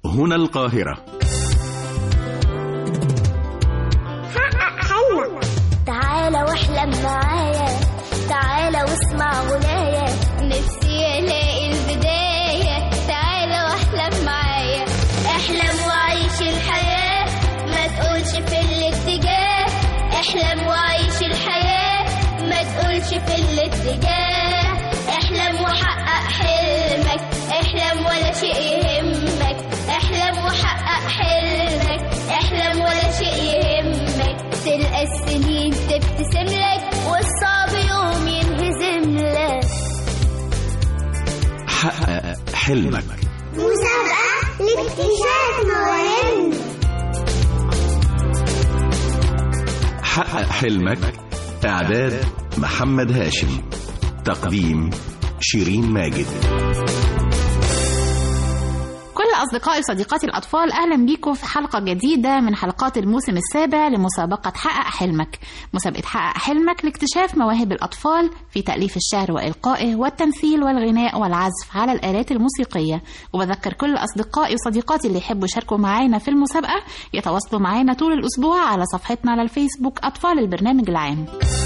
هنا القاهرة حقق حلمك تعالى واحلم معايا تعالى واسمع غنايا نفسي الاقي البداية تعالى واحلم معايا احلم وعيش الحياة ما تقولش في الاتجاه احلم وعيش الحياة ما تقولش في الاتجاه احلم وحقق حلمك احلم ولا شيء يهمك احلم وحقق حلمك احلم ولا شيء يهمك تلقى السنين تبتسم لك والصعب يوم ينهزم لك حقق حلمك مسابقة لاكتشاف مواهبنا حقق حلمك إعداد محمد هاشم تقديم شيرين ماجد كل أصدقائي وصديقاتي الأطفال أهلا بيكم في حلقة جديدة من حلقات الموسم السابع لمسابقة حقق حلمك مسابقة حقق حلمك لاكتشاف مواهب الأطفال في تأليف الشعر وإلقائه والتمثيل والغناء والعزف على الآلات الموسيقية وبذكر كل أصدقائي وصديقاتي اللي يحبوا يشاركوا معانا في المسابقة يتواصلوا معانا طول الأسبوع على صفحتنا على الفيسبوك أطفال البرنامج العام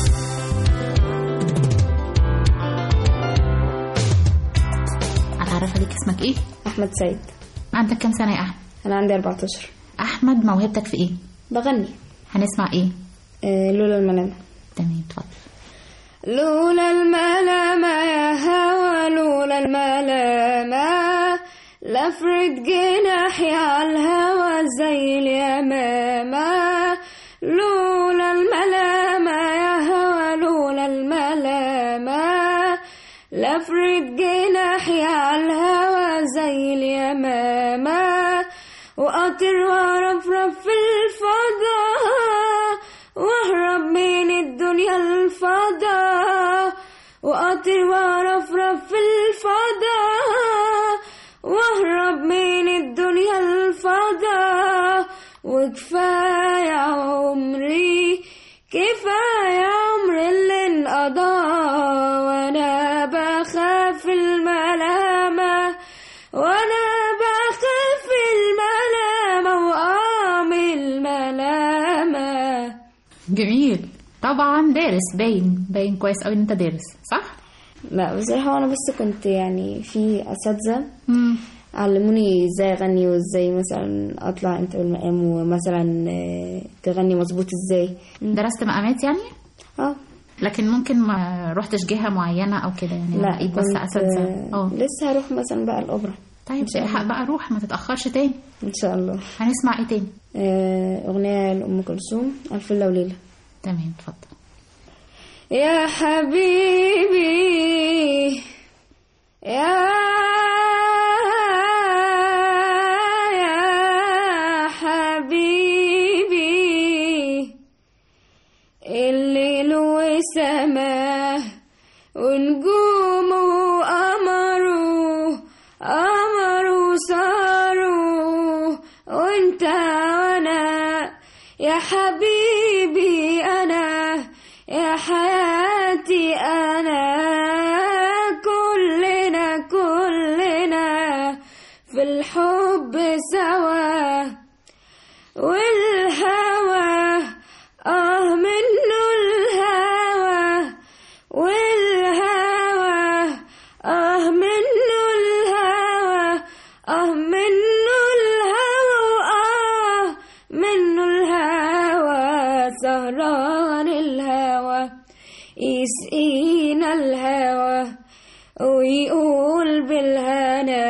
أتعرف عليك اسمك إيه؟ احمد سيد عندك كام سنة يا أحمد؟ انا عندي 14 أحمد موهبتك في إيه؟ بغني هنسمع إيه؟ آه لولا الملامة تمام اتفضل لولا الملامة يا هوى لولا الملامة لفرد جناحي على الهوى زي اليمامة لولا الملامة يا هوى لولا الملامة لفرد جناحي على الهوى زي اليمامة وأطير وأرفرف في الفضاء واهرب من الدنيا الفضاء وأطير وأرفرف في الفضاء واهرب من الدنيا الفضاء وكفاية عمري كفاية عمري اللي انقضى وانا بخاف الملامة وانا بخاف الملامة وقام الملامة جميل طبعا دارس باين باين كويس قوي ان انت دارس صح لا بصراحة أنا بس كنت يعني في أساتذة مم. علموني ازاي اغني وازاي مثلا اطلع انت بالمقام ومثلا آه، تغني مظبوط ازاي درست مقامات يعني اه لكن ممكن ما روحتش جهه معينه او كده يعني لا لقيت بس كنت، اساتذه آه، اه لسه هروح مثلا بقى الاوبرا طيب الحق بقى روح ما تتاخرش تاني ان شاء الله هنسمع ايه تاني آه، اغنيه لام كلثوم الف ليله وليله تمام اتفضل يا حبيبي يا يا حبيبي الليل وسماه ونجومه وقمره قمره صاروا وانت وانا يا حبيبي انا يا حياتي انا كلنا كلنا في الحب سوا والهوى اه منه الهوى والهوى اه منه الهوى اه منه الهوى اه منه الهوى سهران الهوى يسقينا الهوى ويقول بالهنا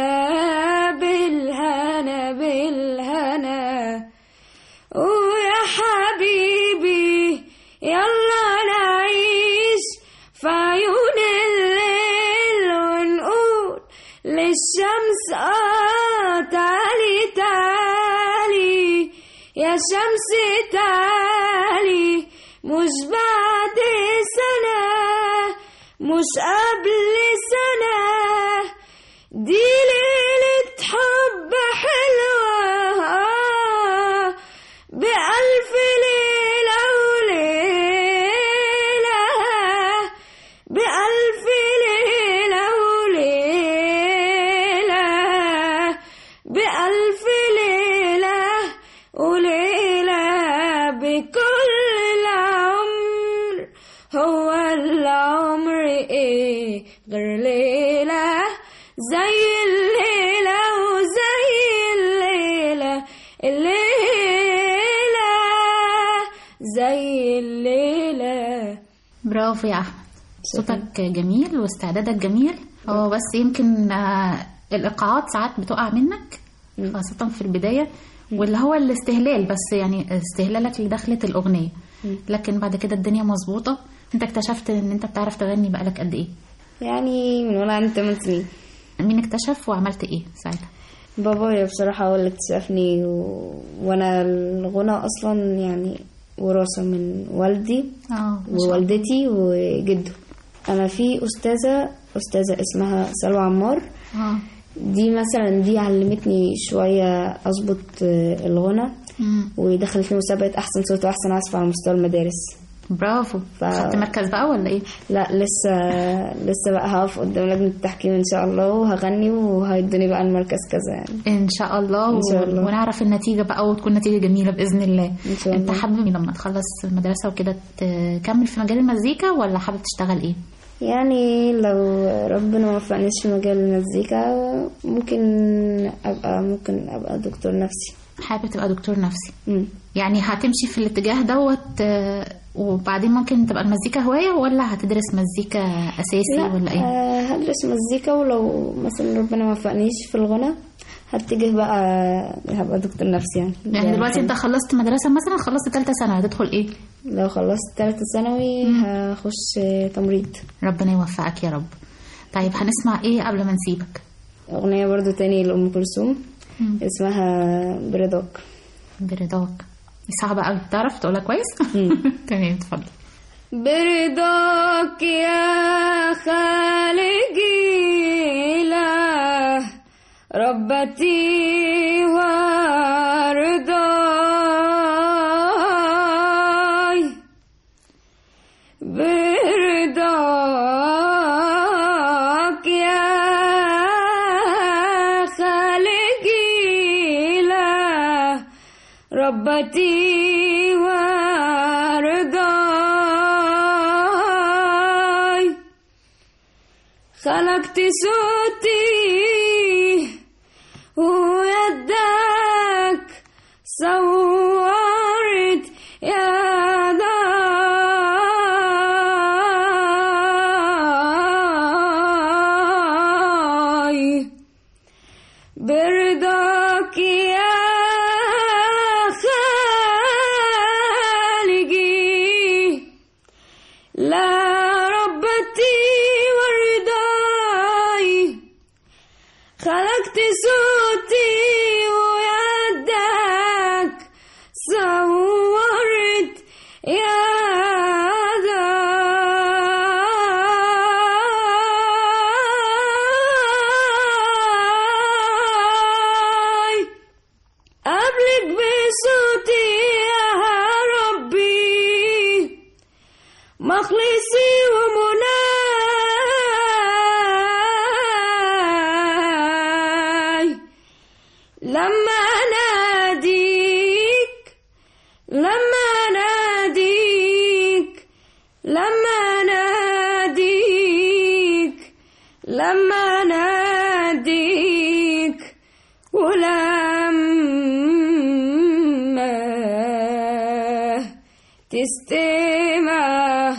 بالهنا بالهنا ويا حبيبي يلا نعيش في عيون الليل ونقول للشمس اه تعالي تعالي يا شمس تعالي مش بعد سنة مش قبل سنة دي ليلة حب حلوة آه، بألف ليلة وليلة بألف ليلة وليلة بألف ألف ليلة وليلة بكل العمر هو العمر إيه غير ليلة زي الليلة وزي الليلة الليلة زي الليلة برافو يا احمد صوتك جميل واستعدادك جميل هو بس يمكن آه، الايقاعات ساعات بتقع منك خاصة في البداية واللي هو الاستهلال بس يعني استهلالك لدخلة الأغنية لكن بعد كده الدنيا مظبوطة انت اكتشفت ان انت بتعرف تغني بقالك قد ايه يعني من وانا عندي 8 سنين مين اكتشف وعملت ايه ساعتها بابايا بصراحة هو اللي اكتشفني و... وانا الغنى اصلا يعني وراثة من والدي اه ما شاء الله. ووالدتي وجده انا في استاذة استاذة اسمها سلوى عمار اه دي مثلا دي علمتني شوية اظبط آه، الغنى مم. ودخلتني مسابقة احسن صوت واحسن عزف على مستوى المدارس برافو ف- خدت مركز بقى ولا ايه لا لسه لسه بقى هقف قدام لجنة التحكيم ان شاء الله وهغني وهيدوني بقى المركز كذا يعني ان شاء الله, إن شاء الله. ونعرف النتيجه بقى وتكون نتيجه جميله باذن الله إن شاء انت الله. حابب لما تخلص المدرسه وكده تكمل في مجال المزيكا ولا حابب تشتغل ايه يعني لو ربنا ما وفقنيش في مجال المزيكا ممكن ابقى ممكن ابقى دكتور نفسي حابب تبقى دكتور نفسي مم. يعني هتمشي في الاتجاه دوت آه، وبعدين ممكن تبقى المزيكا هوايه ولا هتدرس مزيكا اساسي لا ولا ايه آه هدرس مزيكا ولو مثلا ربنا ما وفقنيش في الغنى هتجه بقى هبقى دكتور نفسي يعني يعني دلوقتي انت خلصت مدرسه مثلا خلصت ثالثه ثانوي هتدخل ايه لو خلصت تالتة ثانوي هخش تمريض ربنا يوفقك يا رب طيب هنسمع ايه قبل ما نسيبك أغنية برضو تاني لأم كلثوم اسمها برضاك برضاك دي صعبه قوي تعرف تقولها كويس تمام اتفضل برضاك يا خالقي لا ربتي وارضاي برضاك يا خالقي لا ربتي وارضاي خلقت صوتي ويدك صورت يا ضاي برضاك يا خالقي لا ربتي ورضاي خلقت صوتي ويدك صورت يا ضاي أبلغ بصوتي يا ربي مخلصي ومناي لما ناديك لما ناديك لما ناديك لما ناديك ولما تستمع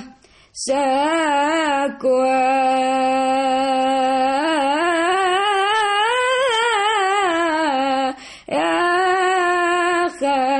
شكوى يا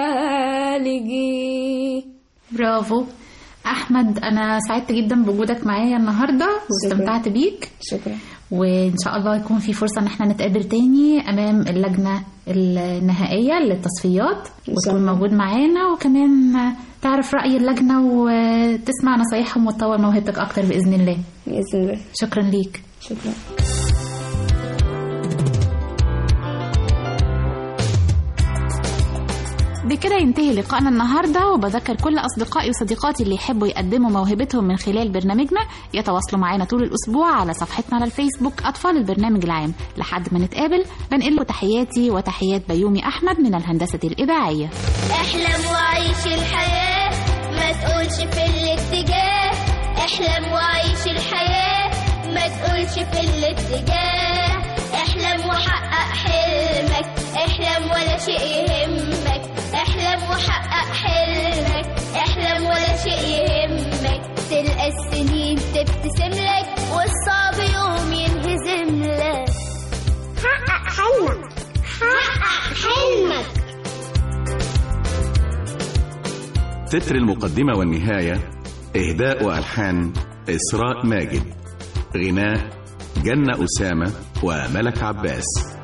خالقي برافو احمد انا سعدت جدا بوجودك معايا النهارده واستمتعت بيك شكرا وان شاء الله يكون في فرصه ان احنا نتقابل تاني امام اللجنه النهائيه للتصفيات وتكون الله. موجود معانا وكمان تعرف راي اللجنه وتسمع نصايحهم وتطور موهبتك اكتر باذن الله بإذن الله شكرا ليك شكرا بكده ينتهي لقائنا النهارده وبذكر كل اصدقائي وصديقاتي اللي يحبوا يقدموا موهبتهم من خلال برنامجنا يتواصلوا معانا طول الاسبوع على صفحتنا على الفيسبوك اطفال البرنامج العام لحد ما نتقابل بنقل له تحياتي وتحيات بيومي احمد من الهندسه الاذاعيه احلم وعيش الحياة ما تقولش في الاتجاه احلم وعيش الحياة ما تقولش في الاتجاه احلم وحقق حلمك احلم ولا شيء يهمك احلم وحقق حلمك احلم ولا شيء يهمك تلقى السنين تبتسم لك والصعب يوم ينهزم لك حقق حلمك حقق حلمك تتر المقدمة والنهاية إهداء وألحان إسراء ماجد غناء جنة أسامة وملك عباس